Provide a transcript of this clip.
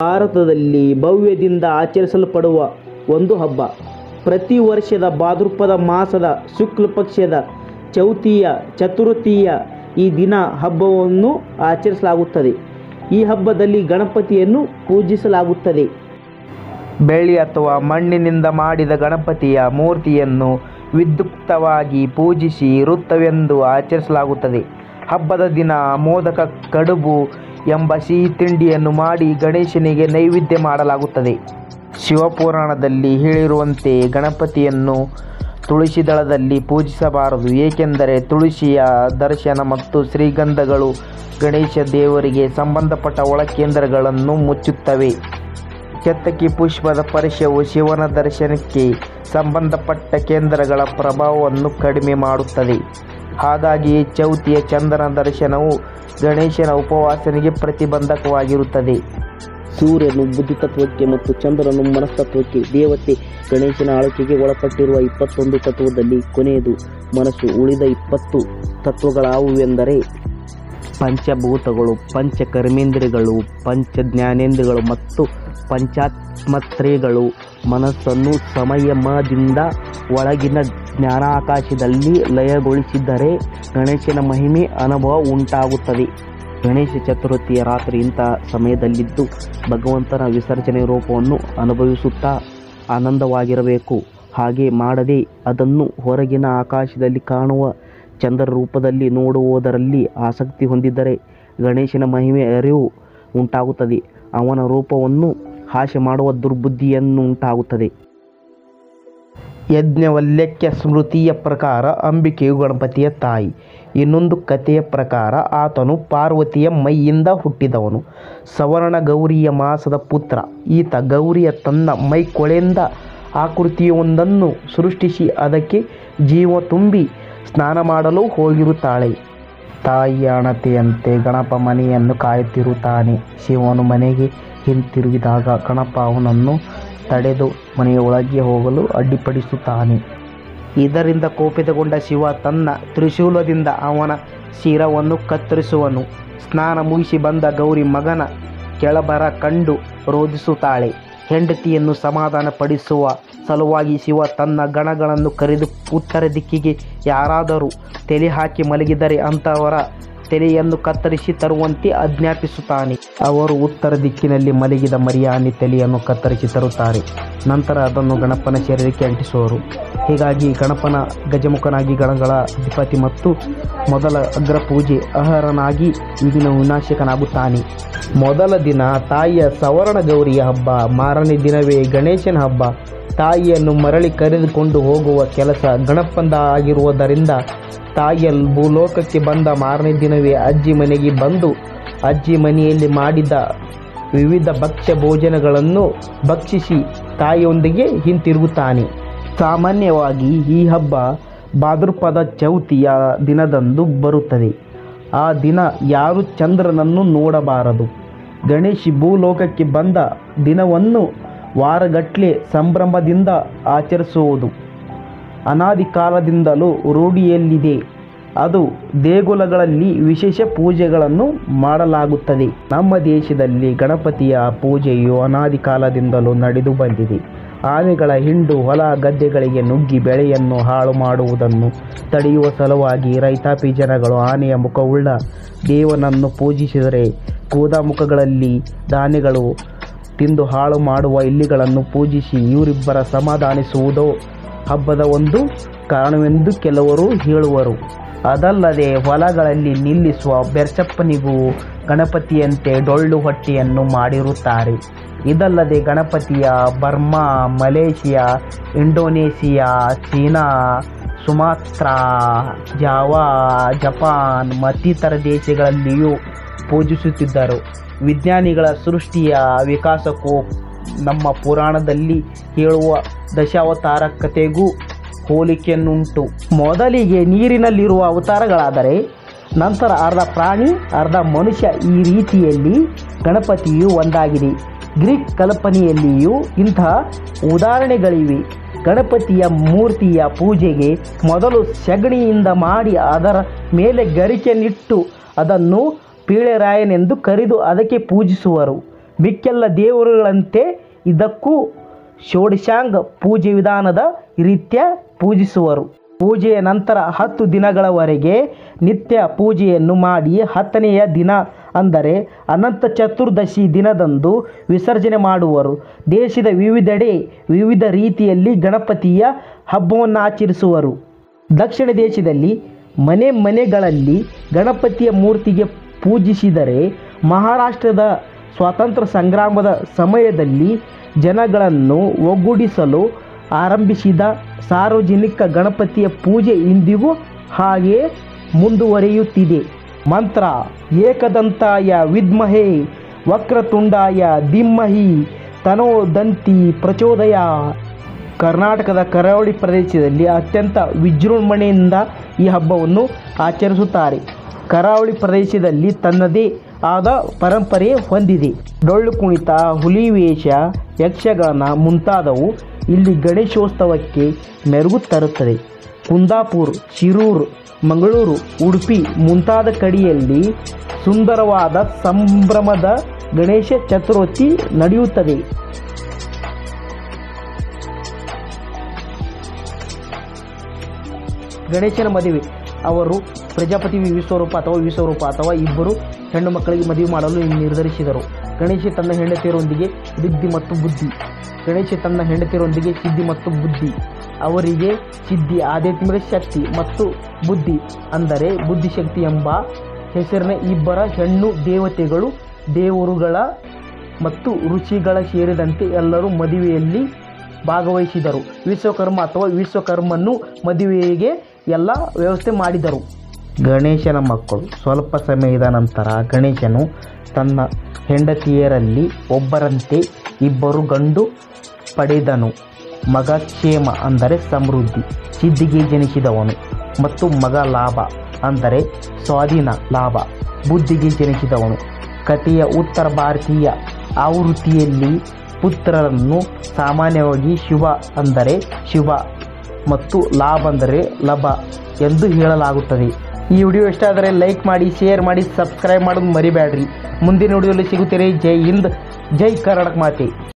ಭಾರತದಲ್ಲಿ ಭವ್ಯದಿಂದ ಆಚರಿಸಲ್ಪಡುವ ಒಂದು ಹಬ್ಬ ಪ್ರತಿ ವರ್ಷದ ಭಾದ್ರಪದ ಮಾಸದ ಶುಕ್ಲ ಪಕ್ಷದ ಚೌತಿಯ ಚತುರ್ಥಿಯ ಈ ದಿನ ಹಬ್ಬವನ್ನು ಆಚರಿಸಲಾಗುತ್ತದೆ ಈ ಹಬ್ಬದಲ್ಲಿ ಗಣಪತಿಯನ್ನು ಪೂಜಿಸಲಾಗುತ್ತದೆ ಬೆಳ್ಳಿ ಅಥವಾ ಮಣ್ಣಿನಿಂದ ಮಾಡಿದ ಗಣಪತಿಯ ಮೂರ್ತಿಯನ್ನು ವಿದ್ಯುಕ್ತವಾಗಿ ಪೂಜಿಸಿ ವೃತ್ತವೆಂದು ಆಚರಿಸಲಾಗುತ್ತದೆ ಹಬ್ಬದ ದಿನ ಮೋದಕ ಕಡುಬು ಎಂಬ ಸಿಹಿ ತಿಂಡಿಯನ್ನು ಮಾಡಿ ಗಣೇಶನಿಗೆ ನೈವೇದ್ಯ ಮಾಡಲಾಗುತ್ತದೆ ಶಿವಪುರಾಣದಲ್ಲಿ ಹೇಳಿರುವಂತೆ ಗಣಪತಿಯನ್ನು ತುಳಸಿ ದಳದಲ್ಲಿ ಪೂಜಿಸಬಾರದು ಏಕೆಂದರೆ ತುಳಸಿಯ ದರ್ಶನ ಮತ್ತು ಶ್ರೀಗಂಧಗಳು ಗಣೇಶ ದೇವರಿಗೆ ಸಂಬಂಧಪಟ್ಟ ಒಳಕೇಂದ್ರಗಳನ್ನು ಮುಚ್ಚುತ್ತವೆ ಕೆತ್ತಕಿ ಪುಷ್ಪದ ಸ್ಪರ್ಶವು ಶಿವನ ದರ್ಶನಕ್ಕೆ ಸಂಬಂಧಪಟ್ಟ ಕೇಂದ್ರಗಳ ಪ್ರಭಾವವನ್ನು ಕಡಿಮೆ ಮಾಡುತ್ತದೆ ಹಾಗಾಗಿ ಚೌತಿಯ ಚಂದ್ರನ ದರ್ಶನವು ಗಣೇಶನ ಉಪವಾಸನೆಗೆ ಪ್ರತಿಬಂಧಕವಾಗಿರುತ್ತದೆ ಸೂರ್ಯನು ಬುದ್ಧಿತತ್ವಕ್ಕೆ ಮತ್ತು ಚಂದ್ರನು ಮನಸ್ತತ್ವಕ್ಕೆ ದೇವತೆ ಗಣೇಶನ ಆಳ್ವಿಕೆಗೆ ಒಳಪಟ್ಟಿರುವ ಇಪ್ಪತ್ತೊಂದು ತತ್ವದಲ್ಲಿ ಕೊನೆಯದು ಮನಸ್ಸು ಉಳಿದ ಇಪ್ಪತ್ತು ತತ್ವಗಳಾವುವೆಂದರೆ ಪಂಚಭೂತಗಳು ಪಂಚ ಕರ್ಮೇಂದ್ರಿಯಗಳು ಪಂಚ ಜ್ಞಾನೇಂದ್ರಿಯಗಳು ಮತ್ತು ಪಂಚಾತ್ಮತ್ರೇಗಳು ಮನಸ್ಸನ್ನು ಸಂಯಮದಿಂದ ಒಳಗಿನ ಜ್ಞಾನಾಕಾಶದಲ್ಲಿ ಲಯಗೊಳಿಸಿದರೆ ಗಣೇಶನ ಮಹಿಮೆ ಅನುಭವ ಉಂಟಾಗುತ್ತದೆ ಗಣೇಶ ಚತುರ್ಥಿಯ ರಾತ್ರಿ ಇಂಥ ಸಮಯದಲ್ಲಿದ್ದು ಭಗವಂತನ ವಿಸರ್ಜನೆ ರೂಪವನ್ನು ಅನುಭವಿಸುತ್ತಾ ಆನಂದವಾಗಿರಬೇಕು ಹಾಗೆ ಮಾಡದೆ ಅದನ್ನು ಹೊರಗಿನ ಆಕಾಶದಲ್ಲಿ ಕಾಣುವ ಚಂದ್ರ ರೂಪದಲ್ಲಿ ನೋಡುವುದರಲ್ಲಿ ಆಸಕ್ತಿ ಹೊಂದಿದ್ದರೆ ಗಣೇಶನ ಮಹಿಮೆ ಅರಿವು ಉಂಟಾಗುತ್ತದೆ ಅವನ ರೂಪವನ್ನು ಹಾಸ್ಯ ಮಾಡುವ ದುರ್ಬುದ್ಧಿಯನ್ನು ಉಂಟಾಗುತ್ತದೆ ಯಜ್ಞವಲ್ಯಕ್ಯ ಸ್ಮೃತಿಯ ಪ್ರಕಾರ ಅಂಬಿಕೆಯು ಗಣಪತಿಯ ತಾಯಿ ಇನ್ನೊಂದು ಕಥೆಯ ಪ್ರಕಾರ ಆತನು ಪಾರ್ವತಿಯ ಮೈಯಿಂದ ಹುಟ್ಟಿದವನು ಸವರ್ಣ ಗೌರಿಯ ಮಾಸದ ಪುತ್ರ ಈತ ಗೌರಿಯ ತನ್ನ ಮೈಕೊಳೆಯಿಂದ ಆಕೃತಿಯೊಂದನ್ನು ಸೃಷ್ಟಿಸಿ ಅದಕ್ಕೆ ಜೀವ ತುಂಬಿ ಸ್ನಾನ ಮಾಡಲು ಹೋಗಿರುತ್ತಾಳೆ ತಾಯಿಯ ಅಣತೆಯಂತೆ ಗಣಪ ಮನೆಯನ್ನು ಕಾಯುತ್ತಿರುತ್ತಾನೆ ಶಿವನು ಮನೆಗೆ ಹಿಂತಿರುಗಿದಾಗ ಗಣಪ ಅವನನ್ನು ತಡೆದು ಮನೆಯ ಒಳಗೆ ಹೋಗಲು ಅಡ್ಡಿಪಡಿಸುತ್ತಾನೆ ಇದರಿಂದ ಕೋಪಿತಗೊಂಡ ಶಿವ ತನ್ನ ತ್ರಿಶೂಲದಿಂದ ಅವನ ಶಿರವನ್ನು ಕತ್ತರಿಸುವನು ಸ್ನಾನ ಮುಗಿಸಿ ಬಂದ ಗೌರಿ ಮಗನ ಕೆಳಬರ ಕಂಡು ರೋಧಿಸುತ್ತಾಳೆ ಹೆಂಡತಿಯನ್ನು ಸಮಾಧಾನಪಡಿಸುವ ಸಲುವಾಗಿ ಶಿವ ತನ್ನ ಗಣಗಳನ್ನು ಕರೆದು ಉತ್ತರ ದಿಕ್ಕಿಗೆ ಯಾರಾದರೂ ತಲೆ ಹಾಕಿ ಮಲಗಿದರೆ ಅಂತವರ ತಲೆಯನ್ನು ಕತ್ತರಿಸಿ ತರುವಂತೆ ಆಜ್ಞಾಪಿಸುತ್ತಾನೆ ಅವರು ಉತ್ತರ ದಿಕ್ಕಿನಲ್ಲಿ ಮಲಗಿದ ಮರಿಯಾನಿ ತಲೆಯನ್ನು ಕತ್ತರಿಸಿ ತರುತ್ತಾರೆ ನಂತರ ಅದನ್ನು ಗಣಪನ ಶರೀರಕ್ಕೆ ಅಂಟಿಸುವರು ಹೀಗಾಗಿ ಗಣಪನ ಗಜಮುಖನಾಗಿ ಗಣಗಳ ಅಧಿಪತಿ ಮತ್ತು ಮೊದಲ ಅಗ್ರ ಪೂಜೆ ಅಹರನಾಗಿ ವಿಘ್ನ ವಿನಾಶಕನಾಗುತ್ತಾನೆ ಮೊದಲ ದಿನ ತಾಯಿಯ ಸವರ್ಣ ಗೌರಿಯ ಹಬ್ಬ ಮಾರನೇ ದಿನವೇ ಗಣೇಶನ ಹಬ್ಬ ತಾಯಿಯನ್ನು ಮರಳಿ ಕರೆದುಕೊಂಡು ಹೋಗುವ ಕೆಲಸ ಗಣಪಂದ ಆಗಿರುವುದರಿಂದ ತಾಯಿಯ ಭೂಲೋಕಕ್ಕೆ ಬಂದ ಮಾರನೇ ದಿನವೇ ಅಜ್ಜಿ ಮನೆಗೆ ಬಂದು ಅಜ್ಜಿ ಮನೆಯಲ್ಲಿ ಮಾಡಿದ ವಿವಿಧ ಭಕ್ಷ್ಯ ಭೋಜನಗಳನ್ನು ಭಕ್ಷಿಸಿ ತಾಯಿಯೊಂದಿಗೆ ಹಿಂತಿರುಗುತ್ತಾನೆ ಸಾಮಾನ್ಯವಾಗಿ ಈ ಹಬ್ಬ ಭಾದ್ರಪದ ಚೌತಿಯ ದಿನದಂದು ಬರುತ್ತದೆ ಆ ದಿನ ಯಾರು ಚಂದ್ರನನ್ನು ನೋಡಬಾರದು ಗಣೇಶಿ ಭೂಲೋಕಕ್ಕೆ ಬಂದ ದಿನವನ್ನು ವಾರಗಟ್ಟಲೆ ಸಂಭ್ರಮದಿಂದ ಆಚರಿಸುವುದು ಅನಾದಿ ಕಾಲದಿಂದಲೂ ರೂಢಿಯಲ್ಲಿದೆ ಅದು ದೇಗುಲಗಳಲ್ಲಿ ವಿಶೇಷ ಪೂಜೆಗಳನ್ನು ಮಾಡಲಾಗುತ್ತದೆ ನಮ್ಮ ದೇಶದಲ್ಲಿ ಗಣಪತಿಯ ಪೂಜೆಯು ಅನಾದಿ ಕಾಲದಿಂದಲೂ ನಡೆದು ಬಂದಿದೆ ಆನೆಗಳ ಹಿಂಡು ಹೊಲ ಗದ್ದೆಗಳಿಗೆ ನುಗ್ಗಿ ಬೆಳೆಯನ್ನು ಹಾಳು ಮಾಡುವುದನ್ನು ತಡೆಯುವ ಸಲುವಾಗಿ ರೈತಾಪಿ ಜನಗಳು ಆನೆಯ ಮುಖವುಳ್ಳ ದೇವನನ್ನು ಪೂಜಿಸಿದರೆ ಗೋದಾಮುಖಗಳಲ್ಲಿ ಧಾನ್ಯಗಳು ತಿಂದು ಹಾಳು ಮಾಡುವ ಇಲಿಗಳನ್ನು ಪೂಜಿಸಿ ಇವರಿಬ್ಬರ ಸಮಾಧಾನಿಸುವುದೋ ಹಬ್ಬದ ಒಂದು ಕಾರಣವೆಂದು ಕೆಲವರು ಹೇಳುವರು ಅದಲ್ಲದೆ ಹೊಲಗಳಲ್ಲಿ ನಿಲ್ಲಿಸುವ ಬೆರ್ಚಪ್ಪನಿಗೂ ಗಣಪತಿಯಂತೆ ಡೊಳ್ಳು ಹೊಟ್ಟೆಯನ್ನು ಮಾಡಿರುತ್ತಾರೆ ಇದಲ್ಲದೆ ಗಣಪತಿಯ Burma Malaysia Indonesia China Sumatra Java Japan ಮತ್ತಿತರ ದೇಶಗಳಲ್ಲಿಯೂ ಪೂಜಿಸುತ್ತಿದ್ದರು ವಿಜ್ಞಾನಿಗಳ ಸೃಷ್ಟಿಯ ವಿಕಾಸಕ್ಕೂ ನಮ್ಮ ಪುರಾಣದಲ್ಲಿ ಹೇಳುವ ದಶಾವತಾರ ಕಥೆಗೂ ಹೋಲಿಕೆಯನ್ನುಂಟು ಮೊದಲಿಗೆ ನೀರಿನಲ್ಲಿರುವ ಅವತಾರಗಳಾದರೆ ನಂತರ ಅರ್ಧ ಪ್ರಾಣಿ ಅರ್ಧ ಮನುಷ್ಯ ಈ ರೀತಿಯಲ್ಲಿ ಗಣಪತಿಯು ಒಂದಾಗಿದೆ ಗ್ರೀಕ್ ಕಲ್ಪನೆಯಲ್ಲಿಯೂ ಇಂತಹ ಉದಾಹರಣೆಗಳಿವೆ ಗಣಪತಿಯ ಮೂರ್ತಿಯ ಪೂಜೆಗೆ ಮೊದಲು ಸಗಣಿಯಿಂದ ಮಾಡಿ ಅದರ ಮೇಲೆ ಗರಿಕೆನಿಟ್ಟು ಅದನ್ನು ಪೀಳೆರಾಯನೆಂದು ಕರೆದು ಅದಕ್ಕೆ ಪೂಜಿಸುವರು ಮಿಕ್ಕೆಲ್ಲ ದೇವರುಗಳಂತೆ ಇದಕ್ಕೂ ಷೋಡಶಾಂಗ ಪೂಜೆ ವಿಧಾನದ ರೀತ್ಯ ಪೂಜಿಸುವರು ಪೂಜೆಯ ನಂತರ ಹತ್ತು ದಿನಗಳವರೆಗೆ ನಿತ್ಯ ಪೂಜೆಯನ್ನು ಮಾಡಿ ಹತ್ತನೆಯ ದಿನ ಅಂದರೆ ಅನಂತ ಚತುರ್ದಶಿ ದಿನದಂದು ವಿಸರ್ಜನೆ ಮಾಡುವರು ದೇಶದ ವಿವಿಧೆಡೆ ವಿವಿಧ ರೀತಿಯಲ್ಲಿ ಗಣಪತಿಯ ಹಬ್ಬವನ್ನು ಆಚರಿಸುವರು ದಕ್ಷಿಣ ದೇಶದಲ್ಲಿ ಮನೆ ಮನೆಗಳಲ್ಲಿ ಗಣಪತಿಯ ಮೂರ್ತಿಗೆ ಪೂಜಿಸಿದರೆ ಮಹಾರಾಷ್ಟ್ರದ ಸ್ವಾತಂತ್ರ್ಯ ಸಂಗ್ರಾಮದ ಸಮಯದಲ್ಲಿ ಜನಗಳನ್ನು ಒಗ್ಗೂಡಿಸಲು ಆರಂಭಿಸಿದ ಸಾರ್ವಜನಿಕ ಗಣಪತಿಯ ಪೂಜೆ ಇಂದಿಗೂ ಹಾಗೆಯೇ ಮುಂದುವರಿಯುತ್ತಿದೆ ಮಂತ್ರ ಏಕದಂತಾಯ ವಿದ್ಮಹೇ ವಕ್ರತುಂಡಾಯ ಧಿಮ್ಮಹಿ ತನೋದಂತಿ ಪ್ರಚೋದಯ ಕರ್ನಾಟಕದ ಕರಾವಳಿ ಪ್ರದೇಶದಲ್ಲಿ ಅತ್ಯಂತ ವಿಜೃಂಭಣೆಯಿಂದ ಈ ಹಬ್ಬವನ್ನು ಆಚರಿಸುತ್ತಾರೆ ಕರಾವಳಿ ಪ್ರದೇಶದಲ್ಲಿ ತನ್ನದೇ ಆದ ಪರಂಪರೆ ಹೊಂದಿದೆ ಡೊಳ್ಳು ಕುಣಿತ ಹುಲಿ ವೇಷ ಯಕ್ಷಗಾನ ಮುಂತಾದವು ಇಲ್ಲಿ ಗಣೇಶೋತ್ಸವಕ್ಕೆ ಮೆರುಗು ತರುತ್ತದೆ ಕುಂದಾಪುರ್ ಶಿರೂರು ಮಂಗಳೂರು ಉಡುಪಿ ಮುಂತಾದ ಕಡೆಯಲ್ಲಿ ಸುಂದರವಾದ ಸಂಭ್ರಮದ ಗಣೇಶ ಚತುರ್ಥಿ ನಡೆಯುತ್ತದೆ ಗಣೇಶನ ಮದುವೆ ಅವರು ಪ್ರಜಾಪತಿ ವಿಶ್ವರೂಪ ಅಥವಾ ವಿಶ್ವರೂಪ ಅಥವಾ ಇಬ್ಬರು ಹೆಣ್ಣು ಮಕ್ಕಳಿಗೆ ಮದುವೆ ಮಾಡಲು ನಿರ್ಧರಿಸಿದರು ಗಣೇಶ ತನ್ನ ಹೆಂಡತಿಯರೊಂದಿಗೆ ಸಿದ್ಧಿ ಮತ್ತು ಬುದ್ಧಿ ಗಣೇಶ ತನ್ನ ಹೆಂಡತಿಯರೊಂದಿಗೆ ಸಿದ್ಧಿ ಮತ್ತು ಬುದ್ಧಿ ಅವರಿಗೆ ಸಿದ್ಧಿ ಆಧ್ಯಾತ್ಮಿಕ ಶಕ್ತಿ ಮತ್ತು ಬುದ್ಧಿ ಅಂದರೆ ಬುದ್ಧಿಶಕ್ತಿ ಎಂಬ ಹೆಸರಿನ ಇಬ್ಬರ ಹೆಣ್ಣು ದೇವತೆಗಳು ದೇವರುಗಳ ಮತ್ತು ಋಷಿಗಳ ಸೇರಿದಂತೆ ಎಲ್ಲರೂ ಮದುವೆಯಲ್ಲಿ ಭಾಗವಹಿಸಿದರು ವಿಶ್ವಕರ್ಮ ಅಥವಾ ವಿಶ್ವಕರ್ಮನ್ನು ಮದುವೆಗೆ ಎಲ್ಲ ವ್ಯವಸ್ಥೆ ಮಾಡಿದರು ಗಣೇಶನ ಮಕ್ಕಳು ಸ್ವಲ್ಪ ಸಮಯದ ನಂತರ ಗಣೇಶನು ತನ್ನ ಹೆಂಡತಿಯರಲ್ಲಿ ಒಬ್ಬರಂತೆ ಇಬ್ಬರು ಗಂಡು ಪಡೆದನು ಮಗ ಕ್ಷೇಮ ಅಂದರೆ ಸಮೃದ್ಧಿ ಸಿದ್ಧಿಗೆ ಜನಿಸಿದವನು ಮತ್ತು ಮಗ ಲಾಭ ಅಂದರೆ ಸ್ವಾಧೀನ ಲಾಭ ಬುದ್ಧಿಗೆ ಜನಿಸಿದವನು ಕಥೆಯ ಉತ್ತರ ಭಾರತೀಯ ಆವೃತ್ತಿಯಲ್ಲಿ ಪುತ್ರರನ್ನು ಸಾಮಾನ್ಯವಾಗಿ ಶುಭ ಅಂದರೆ ಶುಭ ಮತ್ತು ಲಾಭ ಅಂದರೆ ಲಭ ಎಂದು ಹೇಳಲಾಗುತ್ತದೆ ಈ ವಿಡಿಯೋ ಇಷ್ಟ ಆದರೆ ಲೈಕ್ ಮಾಡಿ ಶೇರ್ ಮಾಡಿ ಸಬ್ಸ್ಕ್ರೈಬ್ ಮಾಡೋದು ಮರಿಬೇಡ್ರಿ ಮುಂದಿನ ವಿಡಿಯೋದಲ್ಲಿ ಸಿಗುತ್ತೀರಿ ಜೈ ಹಿಂದ್ ಜೈ ಕರ್ನಾಟಕ ಮಾತೆ